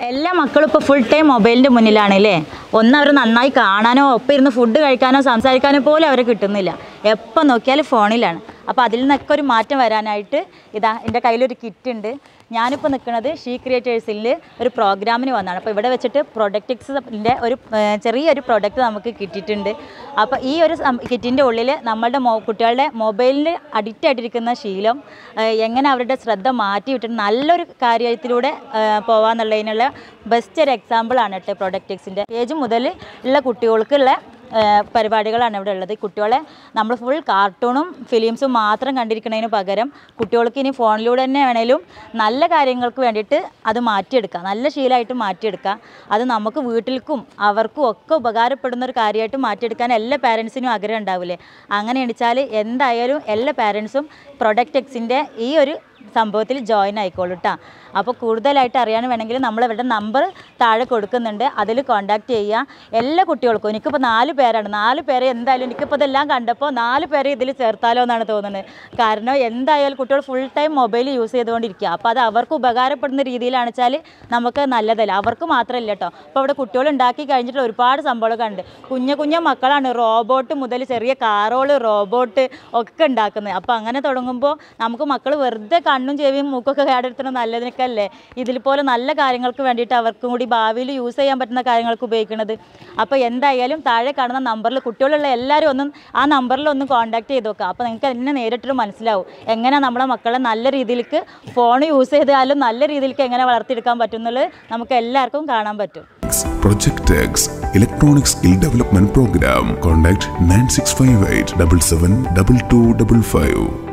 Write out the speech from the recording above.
എല്ലാ മക്കളും ഇപ്പോൾ ഫുൾ ടൈം മൊബൈലിൻ്റെ മുന്നിലാണ് അല്ലേ ഒന്ന് അവർ നന്നായി കാണാനോ ഒപ്പം ഇരുന്ന് ഫുഡ് കഴിക്കാനോ സംസാരിക്കാനോ പോലും അവരെ കിട്ടുന്നില്ല എപ്പോൾ നോക്കിയാലും ഫോണിലാണ് അപ്പോൾ അതിൽ നിന്നൊക്കെ ഒരു മാറ്റം വരാനായിട്ട് ഇതാ എൻ്റെ കയ്യിലൊരു കിറ്റ് ഉണ്ട് ഞാനിപ്പോൾ നിൽക്കുന്നത് ഷീ ക്രിയേറ്റേഴ്സിൽ ഒരു പ്രോഗ്രാമിന് വന്നതാണ് അപ്പോൾ ഇവിടെ വെച്ചിട്ട് പ്രൊഡക്റ്റിക്സിൻ്റെ ഒരു ഏർ, ചെറിയൊരു പ്രൊഡക്റ്റ് നമുക്ക് കിട്ടിയിട്ടുണ്ട് അപ്പോൾ ഈ ഒരു കിറ്റിൻ്റെ ഉള്ളിൽ നമ്മളുടെ മൊ കുട്ടികളുടെ മൊബൈലിൽ അഡിക്റ്റ് ആയിട്ടിരിക്കുന്ന ശീലം ഏർ, എങ്ങനെ അവരുടെ ശ്രദ്ധ മാറ്റി വിട്ടിട്ട് നല്ലൊരു കാര്യത്തിലൂടെ ഏർ, പോവാന്നുള്ളതിനുള്ള ബെസ്റ്റ് ഒരു എക്സാമ്പിളാണ് കേട്ടോ പ്രൊഡക്റ്റിക്സിൻ്റെ ഏജ് മുതൽ ഉള്ള കുട്ടികൾക്കുള്ള ഏഹ് പരിപാടികളാണ് ഇവിടെ ഉള്ളത് കുട്ടികളെ നമ്മൾ ഫുൾ കാർട്ടൂണും ഫിലിംസും മാത്രം കണ്ടിരിക്കുന്നതിന് പകരം കുട്ടികൾക്ക് ഇനി ഫോണിലൂടെ തന്നെ വേണേലും നല്ല കാര്യങ്ങൾക്ക് വേണ്ടിയിട്ട് അത് മാറ്റിയെടുക്കുക നല്ല ശീലമായിട്ട് മാറ്റിയെടുക്കുക അത് നമുക്ക് വീട്ടിൽക്കും അവർക്കും ഒക്കെ ഉപകാരപ്പെടുന്ന ഒരു കാര്യമായിട്ട് മാറ്റിയെടുക്കാൻ എല്ലാ പാരൻസിനും ആഗ്രഹം ഉണ്ടാവില്ലേ അങ്ങനെ എണിച്ചാൽ എന്തായാലും എല്ലാ പാരൻസും പ്രൊഡക്റ്റ് എക്സിൻ്റെ ഈ ഒരു സംഭവത്തിൽ ജോയിൻ ആയിക്കോളൂ കേട്ടോ അപ്പോൾ കൂടുതലായിട്ട് അറിയാൻ വേണമെങ്കിൽ നമ്മൾ ഇവരുടെ നമ്പർ താഴെ കൊടുക്കുന്നുണ്ട് അതിൽ കോൺടാക്റ്റ് ചെയ്യുക എല്ലാ കുട്ടികൾക്കും എനിക്കിപ്പോൾ നാല് പേരാണ് നാല് പേരെ എന്തായാലും എനിക്കിപ്പോൾ ഇതെല്ലാം കണ്ടപ്പോൾ നാല് പേരെ ഇതിൽ ചേർത്താലോ എന്നാണ് തോന്നുന്നത് കാരണം എന്തായാലും കുട്ടികൾ ഫുൾ ടൈം മൊബൈൽ യൂസ് ചെയ്തുകൊണ്ടിരിക്കുക അപ്പോൾ അത് അവർക്ക് ഉപകാരപ്പെടുന്ന രീതിയിലാണ് വെച്ചാൽ നമുക്ക് നല്ലതല്ല അവർക്ക് മാത്രമല്ല കേട്ടോ അപ്പോൾ ഇവിടെ കുട്ടികൾ ഉണ്ടാക്കി കഴിഞ്ഞിട്ട് ഒരുപാട് സംഭവങ്ങളൊക്കെ ഉണ്ട് കുഞ്ഞു കുഞ്ഞു മക്കളാണ് റോബോട്ട് മുതൽ ചെറിയ കാറോള് റോബോട്ട് ഒക്കെ ഉണ്ടാക്കുന്നത് അപ്പോൾ അങ്ങനെ തുടങ്ങുമ്പോൾ നമുക്ക് മക്കൾ വെറുതെ കണ്ണും ചെവിയും മൂക്കൊക്കെ കേടെടുത്തണം നല്ലതിനൊക്കെ അല്ലേ ഇതിൽ പോലെ നല്ല കാര്യങ്ങൾക്ക് വേണ്ടിയിട്ട് അവർക്കും കൂടി ഭാവിയിൽ യൂസ് ചെയ്യാൻ പറ്റുന്ന കാര്യങ്ങൾക്ക് ഉപയോഗിക്കുന്നത് അപ്പോൾ എന്തായാലും താഴെ കാണുന്ന നമ്പറിൽ കുട്ടികളുള്ള എല്ലാവരും ഒന്നും ആ നമ്പറിൽ ഒന്ന് കോൺടാക്ട് ചെയ്ത് നോക്കുക അപ്പോൾ നിങ്ങൾക്ക് എന്നെ നേരിട്ട് മനസ്സിലാവും എങ്ങനെ നമ്മളെ മക്കളെ നല്ല രീതിയിലേക്ക് ഫോൺ യൂസ് ചെയ്താലും നല്ല രീതിയിലേക്ക് എങ്ങനെ വളർത്തിയെടുക്കാൻ പറ്റും എന്നുള്ളത് നമുക്ക് എല്ലാവർക്കും കാണാൻ പറ്റും Project X Electronic Skill Development Program. Contact 9658 77 2255.